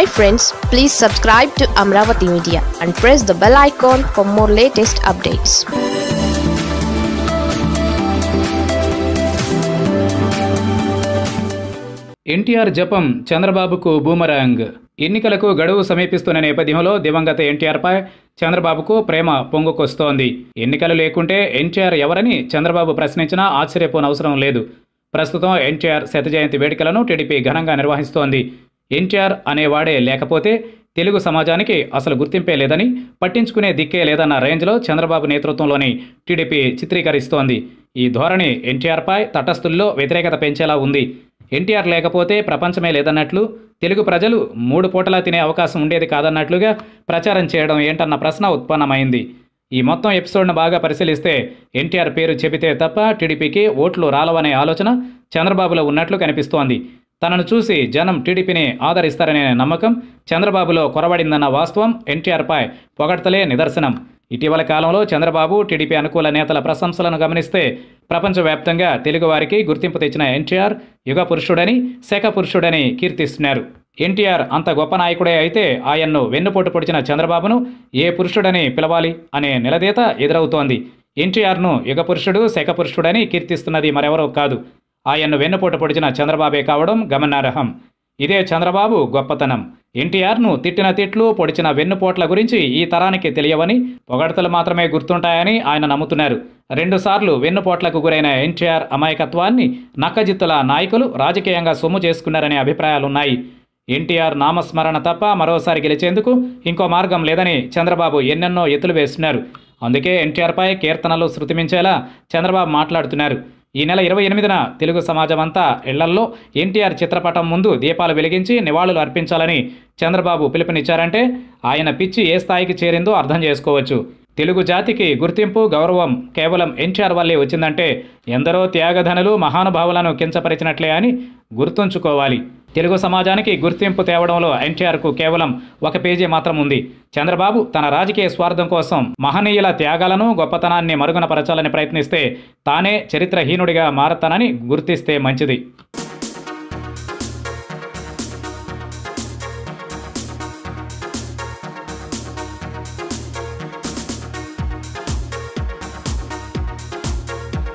hi friends please subscribe to Amaravati media and press the bell icon for more latest updates NTR జపం చంద్రబాబుకు boomerang ఎన్నికలకు గడువు సమీపిస్తున్న నేపథ్యంలో దివంగత ఎన్టీఆర్పై చంద్రబాబుకు ప్రేమ పొంగుకొస్తోంది ఎన్నికలు లేకుంటే ఎన్టీఆర్ ఎవరని చంద్రబాబు ప్రశ్నించినా ఆశ్చర్యపోనవసరం లేదు ప్రస్తుతం ఎన్టీఆర్ శత జయంతి వేడుకలను టీడీపీ ఘనంగా నిర్వహిస్తోంది ఎన్టీఆర్ అనేవాడే లేకపోతే తెలుగు సమాజానికి అసలు గుర్తింపే లేదని పట్టించుకునే దిక్కే లేదన్న రేంజ్లో చంద్రబాబు నేతృత్వంలోని టీడీపీ చిత్రీకరిస్తోంది ఈ ధోరణి ఎన్టీఆర్పై తటస్థుల్లో వ్యతిరేకత పెంచేలా ఉంది ఎన్టీఆర్ లేకపోతే ప్రపంచమే లేదన్నట్లు తెలుగు ప్రజలు మూడు పూటలా తినే అవకాశం ఉండేది కాదన్నట్లుగా ప్రచారం చేయడం ఏంటన్న ప్రశ్న ఉత్పన్నమైంది ఈ మొత్తం ఎపిసోడ్ను బాగా పరిశీలిస్తే ఎన్టీఆర్ పేరు చెబితే తప్ప టీడీపీకి ఓట్లు రాలవనే ఆలోచన చంద్రబాబులో ఉన్నట్లు కనిపిస్తోంది తనను చూసి జనం టీడీపీని ఆదరిస్తారనే నమ్మకం చంద్రబాబులో కొరబడిందన్న వాస్తవం ఎన్టీఆర్పై పొగడ్తలే నిదర్శనం ఇటీవల కాలంలో చంద్రబాబు టీడీపీ అనుకూల నేతల ప్రశంసలను గమనిస్తే ప్రపంచవ్యాప్తంగా తెలుగువారికి గుర్తింపు తెచ్చిన ఎన్టీఆర్ యుగ పురుషుడని శక పురుషుడని కీర్తిస్తున్నారు ఎన్టీఆర్ అంత గొప్ప నాయకుడే అయితే ఆయన్ను వెన్నుపోటు పొడిచిన చంద్రబాబును ఏ పురుషుడని పిలవాలి అనే నిలదీత ఎదురవుతోంది ఎన్టీఆర్ను యుగ పురుషుడు శక పురుషుడని కీర్తిస్తున్నది మరెవరో కాదు ఆయన్ను వెన్నుపోటు పొడిచిన చంద్రబాబే కావడం గమనార్హం ఇదే చంద్రబాబు గొప్పతనం ఎన్టీఆర్ను తిట్టిన తిట్లు పొడిచిన వెన్నుపోట్ల గురించి ఈ తరానికి తెలియవని పొగడతలు మాత్రమే గుర్తుంటాయని ఆయన నమ్ముతున్నారు రెండుసార్లు వెన్నుపోట్లకు గురైన ఎన్టీఆర్ అమాయకత్వాన్ని నక్కజిత్తుల నాయకులు రాజకీయంగా సొమ్ము చేసుకున్నారనే అభిప్రాయాలున్నాయి ఎన్టీఆర్ నామస్మరణ తప్ప మరోసారి గెలిచేందుకు ఇంకో మార్గం లేదని చంద్రబాబు ఎన్నెన్నో ఎత్తులు వేస్తున్నారు అందుకే ఎన్టీఆర్పై కీర్తనలు శృతిమించేలా చంద్రబాబు మాట్లాడుతున్నారు ఈ నెల ఇరవై ఎనిమిదిన తెలుగు సమాజం అంతా ఇళ్లల్లో ఎన్టీఆర్ చిత్రపటం ముందు దీపాలు వెలిగించి నివాళులు అర్పించాలని చంద్రబాబు పిలుపునిచ్చారంటే ఆయన పిచ్చి ఏ స్థాయికి చేరిందో అర్థం చేసుకోవచ్చు తెలుగు జాతికి గుర్తింపు గౌరవం కేవలం ఎన్టీఆర్ వల్లే వచ్చిందంటే ఎందరో త్యాగధనులు మహానుభావులను కించపరిచినట్లే అని గుర్తుంచుకోవాలి తెలుగు సమాజానికి గుర్తింపు తేవడంలో ఎన్టీఆర్కు కేవలం ఒక పేజీ మాత్రం ఉంది చంద్రబాబు తన రాజకీయ స్వార్థం కోసం మహనీయుల త్యాగాలను గొప్పతనాన్ని మరుగునపరచాలని ప్రయత్నిస్తే తానే చరిత్రహీనుడిగా మారతానని గుర్తిస్తే మంచిది